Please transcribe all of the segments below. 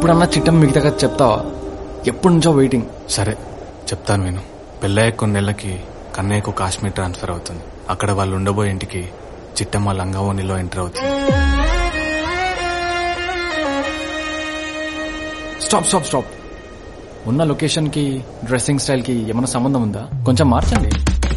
ఇప్పుడన్నా చిట్టం మిగతా కదా చెప్తావా ఎప్పటి నుంచో వెయిటింగ్ సరే చెప్తాను విను పెళ్ళయ్య కొన్ని నెలలకి కన్నయ్యకు కాశ్మీర్ ట్రాన్స్ఫర్ అవుతుంది అక్కడ వాళ్ళు ఉండబోయే ఇంటికి చిట్టమ్మ లంగావోనిలో ఎంటర్ అవుతుంది స్టాప్ స్టాప్ స్టాప్ ఉన్న లొకేషన్ కి డ్రెస్సింగ్ స్టైల్ కి ఏమైనా సంబంధం ఉందా కొంచెం మార్చండి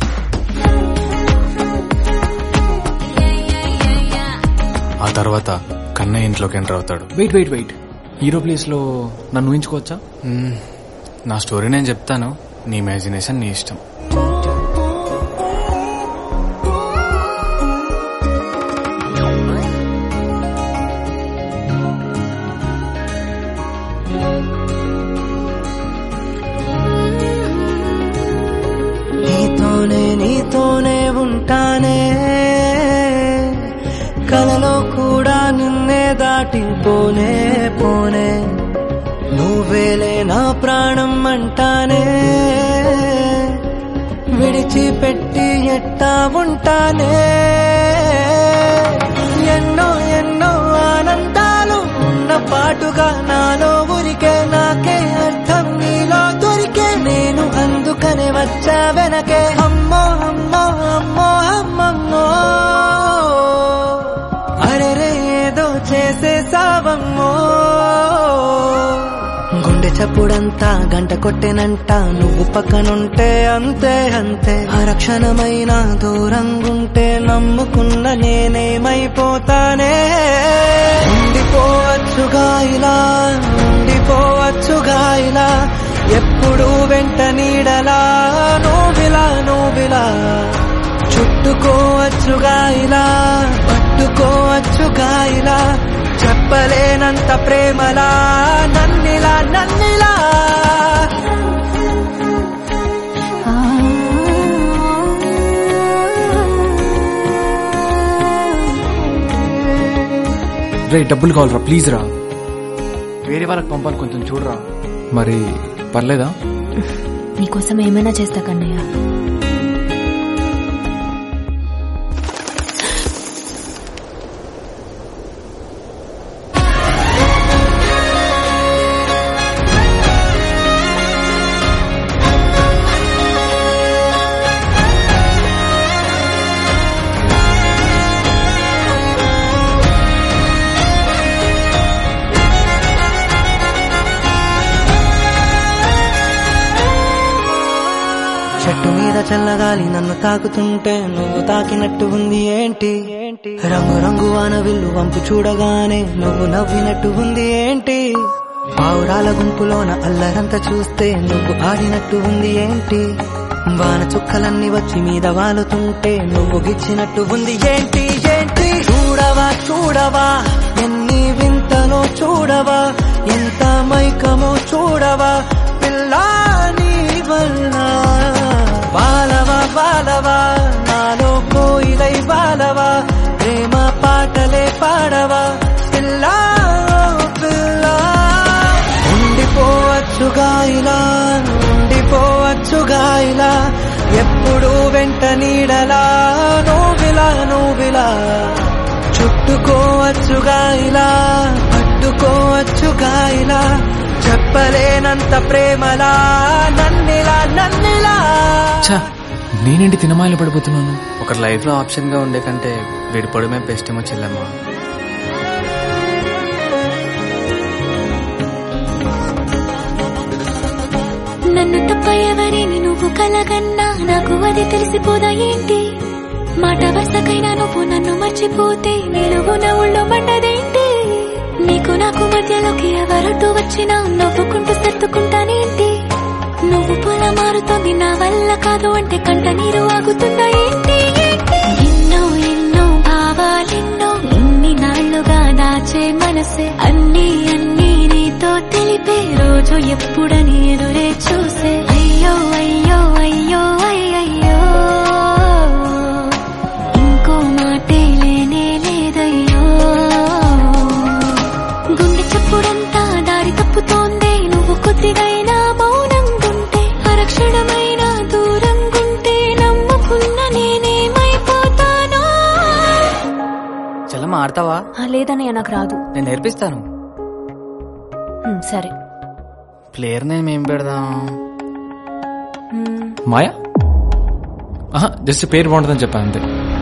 ఆ తర్వాత కన్నయ్య ఇంట్లోకి ఎంటర్ అవుతాడు wait wait wait hero place లో నన్ను ఊహించుకోవచ్చా మ్మ్. నా స్టోరీ నేను చెప్తాను నీ ఇమాజినేషన్ నీ ఇష్టం నీతోనే నీతోనే ఉంటానే కలలో కూడా నిన్నే దాటిపోనే పోనే నువ్వేలే నా ప్రాణం అంటానే విడిచిపెట్టి ఎట్టా ఉంటానే ఎన్నో ఎన్నో ఆనందాలు ఉన్న పాటుగా నాలో ఉరికే నాకే అర్థం నీలో దొరికే నేను అందుకనే వచ్చా వెనకే అమ్మో అమ్మో అమ్మో అమ్మమ్మో అరెరే ఏదో చేసేసావమ్మో గుండె చప్పుడంతా గంట కొట్టెనంట నువ్వు పక్కనుంటే అంతే అంతే అరక్షణమైన దూరంగుంటే నమ్ముకున్న నేనేమైపోతానే ఉండిపోవచ్చుగా ఇలా ఉండిపోవచ్చుగా ఇలా ఎప్పుడు వెంట నీడలా నోవిలా నోవిలా చుట్టుకోవచ్చుగా ఇలా పట్టుకోవచ్చుగా ఇలా చెప్పలేనంత ప్రేమలా నన్నిలా నన్నిలా రే డబ్బులు కావాలరా ప్లీజ్ రా వేరే వాళ్ళకి పంపాలి కొంచెం చూడరా మరి పర్లేదా నీకోసం ఏమైనా చేస్తా కన్నయ్య చెట్టు మీద చల్లగాలి నన్ను తాకుతుంటే నువ్వు తాకినట్టు ఉంది ఏంటి రంగు రంగు వాన విల్లు వంపు చూడగానే నువ్వు నవ్వినట్టు ఉంది ఏంటి పావురాల గుంపులోన అల్లరంతా చూస్తే నువ్వు ఆడినట్టు ఉంది ఏంటి వాన చుక్కలన్నీ వచ్చి మీద వాలుతుంటే నువ్వు గిచ్చినట్టు ఉంది ఏంటి ఏంటి చూడవా చూడవా ఎన్ని వింతలో చూడవా ఎంత మైకమో చూడవా పిల్లా నీ వల్ల బాలవా బాలవా నాలో కోయిలై బాలవా ప్రేమ పాటలే పాడవా పిల్లా పిల్లా ఉండిపోవచ్చుగా ఇలా ఉండిపోవచ్చుగా ఇలా ఎప్పుడు వెంట నీడలా నోవిలా నోవిలా చుట్టుకోవచ్చుగా ఇలా పట్టుకోవచ్చుగా ఇలా చెప్పలేనంత ప్రేమలా నన్నిలా నన్నిలా ఛా నేనేంటి తినమాయలు పడిపోతున్నాను ఒక లైఫ్ లో ఆప్షన్ గా ఉండే కంటే విడిపోవడమే బెస్ట్ ఏమో చెల్లెమ్మ నన్ను తప్ప ఎవరిని నువ్వు కలగన్నా నాకు అది తెలిసిపోదా ఏంటి మాట వరుసకైనా నువ్వు నన్ను మర్చిపోతే నిలువు నా ఊళ్ళో మండదేంటి నీకు నాకు మధ్యలోకి ఎవరట్టు వచ్చినా నవ్వుకుంటూ సర్దుకుంటానేంటి నువ్వు పొల మారుతోంది నా వల్ల కాదు అంటే కంట నీరు ఆగుతుందా ఏంటి ఏంటి? ఎన్నో ఎన్నో భావాలెన్నో ఇన్ని నాళ్లుగా దాచే మనసే అన్ని అన్ని నీతో తెలిపే రోజు ఎప్పుడని ఎదురే చూసే అయ్యో అయ్యో అయ్యో అయ్యయ్యో ఇంకో మాటే లేనే లేదయ్యో గుండె చప్పుడంతా దారి తప్పుతోందే నువ్వు కొద్దిగైనా మౌనంగుంటే అరక్షణమైన దూరంగుంటే నమ్ముకున్న నేనేమైపోతానో చల్లమ్మ ఆడతావా లేదన్నయ్య నాకు రాదు నేను నేర్పిస్తాను ఉమ్, సరే ప్లేయర్ నేమ్ ఏం పెడదాం మాయా ఆహా జస్ట్ పేరు బాగుంటుందని చెప్పాను అంతే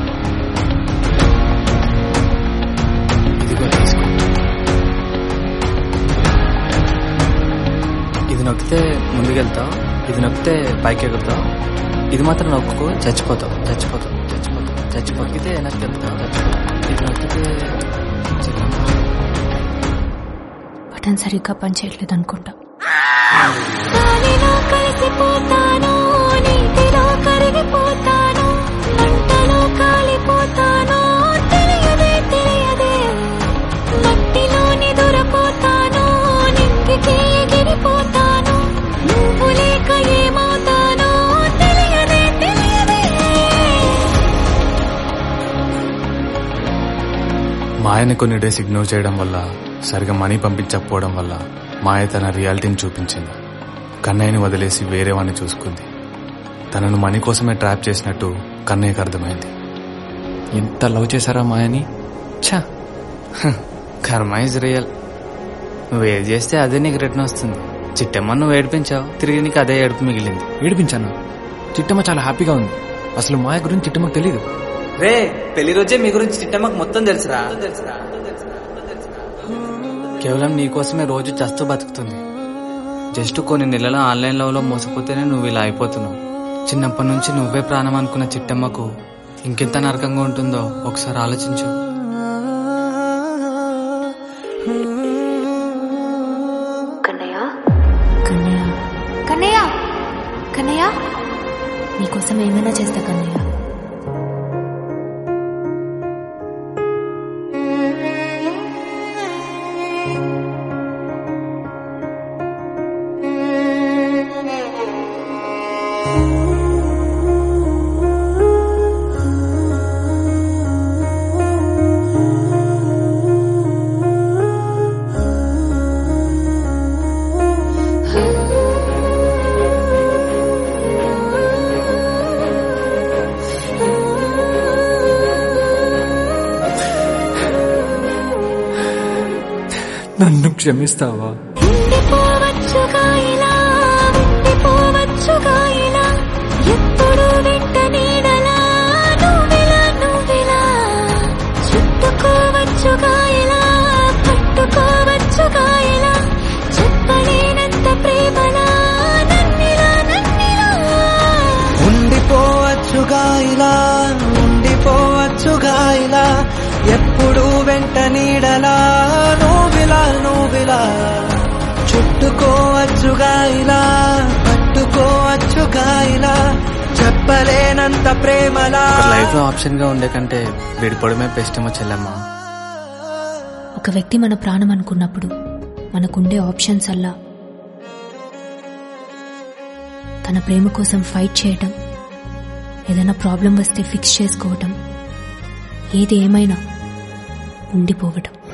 ఇదిగో తీసుకో ఇది నొక్కితే ముందుకెళ్తావు ఇది నొక్కితే పైకి ఎగురుతావు ఇది మాత్రం నొక్కుకో చచ్చిపోతావు చచ్చిపోతావు చచ్చిపోతావు చచ్చిపో నొక్కితే వెనక్కి వెళ్తావు చచ్చిపోతావు ఇది నొక్కితే చిన్నమ్మ. బటన్ సరిగ్గా పనిచేయట్లేదు అనుకుంటా గాలిలో కలిసిపోతాను నీటిలో కరిగిపోతాను మంటలో కాలిపోతాను తెలియదే తెలియదే మట్టిలోని దూరపోతాను నింగికి ఎగిరిపోతాను నువ్వు లేక ఏమవుతానో తెలియదే తెలియదే మాయని కొన్ని డేస్ ఇగ్నోర్ చేయడం వల్ల సరిగా మనీ పంపించకపోవడం వల్ల మాయ తన రియాలిటీని చూపించింది కన్నయ్యని వదిలేసి వేరే వాడిని చూసుకుంది తనను మనీ కోసమే ట్రాప్ చేసినట్టు కన్నయ్యకు అర్థమైంది ఎంత లవ్ చేశారా మాయని ఛా కర్మ ఇస్ రియల్ నువ్వు ఏది చేస్తే అదే నీకు రిటర్న్ వస్తుంది చిట్టమ్మ నువ్వు ఏడిపించావు తిరిగి నీకు అదే ఏడుపు మిగిలింది ఏడిపించాను చిట్టమ్మ చాలా హ్యాపీగా ఉంది అసలు మాయ గురించి చిట్టమ్మకు తెలీదు రే పెళ్లి రోజే మీ గురించి చిట్టమ్మకు మొత్తం తెలుసురా కేవలం నీకోసమే రోజు చస్తూ బతుకుతుంది జస్ట్ కొన్ని నెలల ఆన్లైన్ లవ్ లో మోసపోతేనే నువ్వు ఇలా అయిపోతున్నావు చిన్నప్పటి నుంచి నువ్వే ప్రాణం అనుకున్న చిట్టమ్మకు ఇంకెంత నరకంగా ఉంటుందో ఒకసారి ఆలోచించు కన్నయ్య కన్నయ్య కన్నయ్య కన్నయ్య నీకోసం ఏమైనా చేస్తా కన్నయ్య నన్ను క్షమిస్తావా ఉండిపోవచ్చుగా ఇలా ఉండిపోవచ్చుగా ఇలా ఎప్పుడు వెంట నీడలా నువ్విలా నువ్విలా చుట్టుకోవచ్చుగా ఇలా పట్టుకోవచ్చుగా ఇలా చెప్పలేనంత ప్రేమలా నన్నిలా నన్నిలా ఉండిపోవచ్చుగా ఇలా ఉండిపోవచ్చుగా ఇలా ఎప్పుడు వెంట నీడలా నువ్విలా నువ్విలా చుట్టుకోవచ్చుగా ఇలా పట్టుకోవచ్చుగా ఇలా చెప్పలేనంత ప్రేమలా లైఫ్ లో ఆప్షన్ గా ఉండే కంటే విడిపోవడమే బెస్ట్ ఏమో చెల్లమ్మ ఒక వ్యక్తి మన ప్రాణం అనుకున్నప్పుడు మనకుండే ఆప్షన్స్ అల్లా తన ప్రేమ కోసం ఫైట్ చేయటం ఏదైనా ప్రాబ్లం వస్తే ఫిక్స్ చేసుకోవటం ఏది ఏమైనా ఉండిపోవటం